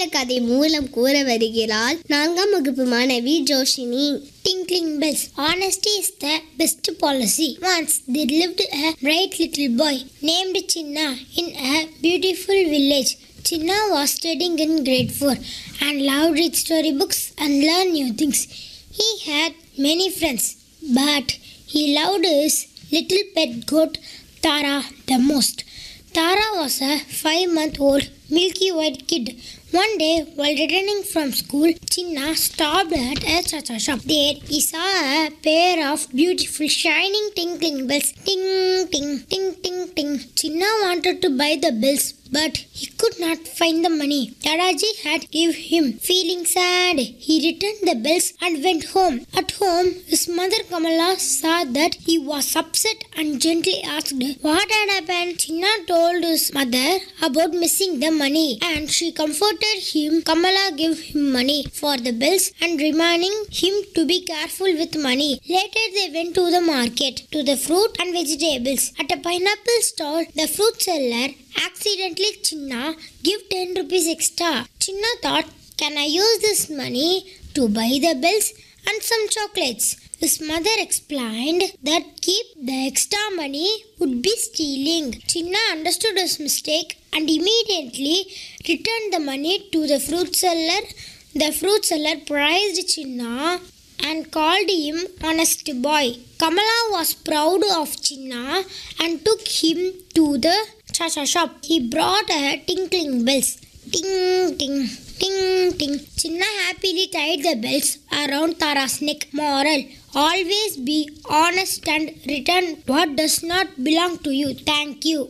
கதை மூலம் கூற வருகிறாள் நான்காம் வகுப்பு மாணவி ஜோஷினி Tinkling bells. Honesty is the best policy. Once there lived a bright little boy named Chinna in a beautiful village. Chinna was studying in grade 4 and loved read storybooks and learn new things. He had many friends, but he loved his little pet goat Tara the most. Tara was a five month old milky white kid. One day, while returning from school, Chinna stopped at a cha-cha shop. There, he saw a pair of beautiful shining tinkling bells. Ting, ting, ting, ting, ting. Chinna wanted to buy the bells, but he could not find the money. Dadaji had given him. Feeling sad, he returned the bells and went home. At home, his mother Kamala saw that he was upset and gently asked what had happened. Chinna told his mother about missing the money and she comforted him. Kamala gave him money for the bills and reminding him to be careful with money. Later they went to the market to the fruit and vegetables. At a pineapple stall, the fruit seller accidentally Chinna give 10 rupees extra. Chinna thought, can I use this money to buy the bills and some chocolates? His mother explained that keep the extra money would be stealing. Chinna understood his mistake and immediately returned the money to the fruit seller. The fruit seller praised Chinna and called him honest boy. Kamala was proud of Chinna and took him to the cha-cha shop. He brought a tinkling bells. Ting ting ting ting. Chinna happily tied the bells around Tara's neck. Moral: Always be honest and return what does not belong to you. Thank you.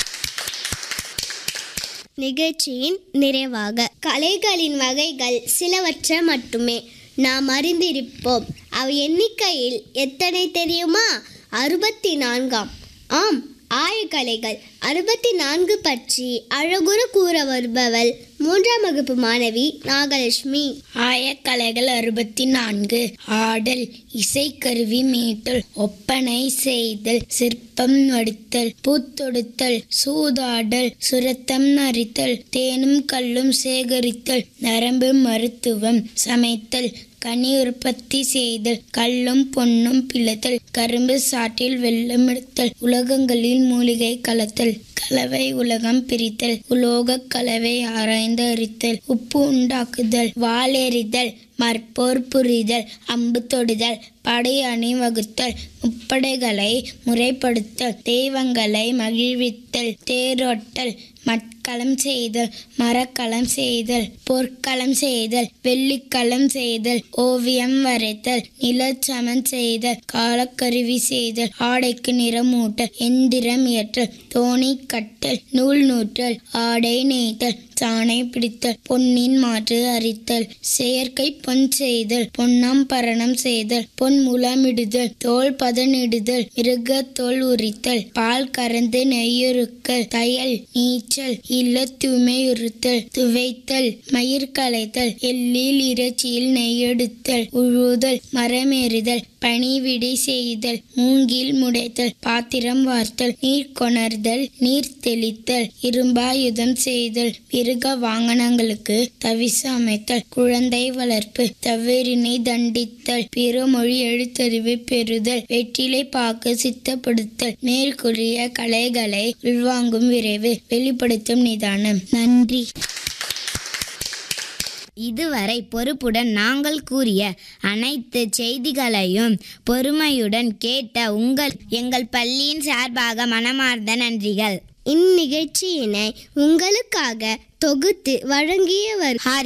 நிகழ்ச்சியின் நிறைவாக கலைகளின் வகைகள் சிலவற்ற மட்டுமே நாம் அறிந்திருப்போம் அவை எண்ணிக்கையில் எத்தனை தெரியுமா அறுபத்தி நான்காம் ஆம் ஆயக்கலைகள் அறுபத்தி நான்கு பற்றி அழகுற கூற வருபவள் மூன்றாம் வகுப்பு மாணவி நாகலட்சுமி ஆயக்கலைகள் அறுபத்தி நான்கு ஆடல் இசைக்கருவி மீட்டல் ஒப்பனை செய்தல் சிற்பம் வடித்தல் பூத்தொடுத்தல் சூதாடல் சுரத்தம் அரித்தல் தேனும் கல்லும் சேகரித்தல் நரம்பு மருத்துவம் சமைத்தல் கனி உற்பத்தி செய்தல் கல்லும் பொன்னும் பிளத்தல் கரும்பு சாற்றில் வெள்ளம் எடுத்தல் உலகங்களில் மூலிகை கலத்தல் கலவை உலகம் பிரித்தல் உலோக கலவை ஆராய்ந்து அறித்தல் உப்பு உண்டாக்குதல் வாளெறிதல் மற்போர் புரிதல் அம்பு தொடுதல் படை அணி வகுத்தல் முப்படைகளை முறைப்படுத்தல் தெய்வங்களை மகிழ்வித்தல் தேரோட்டல் மட்களம் செய்தல் மரக்கலம் செய்தல் பொற்களம் செய்தல் வெள்ளிக்களம் செய்தல் ஓவியம் வரைத்தல் நிலச்சமன் செய்தல் காலக்கருவி செய்தல் ஆடைக்கு நிறமூட்டல் எந்திரம் இயற்றல் தோணி கட்டல் நூல் நூற்றல் ஆடை நெய்தல் சாணை பிடித்தல் பொன்னின் மாற்று அரித்தல் செயற்கை பொன் செய்தல் பொன்னாம் பரணம் செய்தல் பொன் முலமிடுதல் தோல் பதனிடுதல் மிருக தோல் உரித்தல் பால் கறந்து நெய்யுருக்கல் தையல் நீச்சல் இல்ல தூய்மையுறுத்தல் துவைத்தல் மயிர் களைத்தல் எள்ளில் இறைச்சியில் நெய்யெடுத்தல் உழுதல் மரமேறுதல் பணிவிடை செய்தல் மூங்கில் முடைத்தல் பாத்திரம் வார்த்தல் நீர் கொணர்தல் நீர் தெளித்தல் இரும்பாயுதம் செய்தல் மிருக வாகனங்களுக்கு தவிசு அமைத்தல் குழந்தை வளர்ப்பு தவறினை தண்டித்தல் பிறமொழி எழுத்தறிவு பெறுதல் வெற்றிலை பாக்கு சித்தப்படுத்தல் மேற்கூறிய கலைகளை உள்வாங்கும் விரைவு வெளிப்படுத்தும் நிதானம் நன்றி இதுவரை பொறுப்புடன் நாங்கள் கூறிய அனைத்து செய்திகளையும் பொறுமையுடன் கேட்ட உங்கள் எங்கள் பள்ளியின் சார்பாக மனமார்ந்த நன்றிகள் இந்நிகழ்ச்சியினை உங்களுக்காக தொகுத்து வழங்கியவர் ஹாரி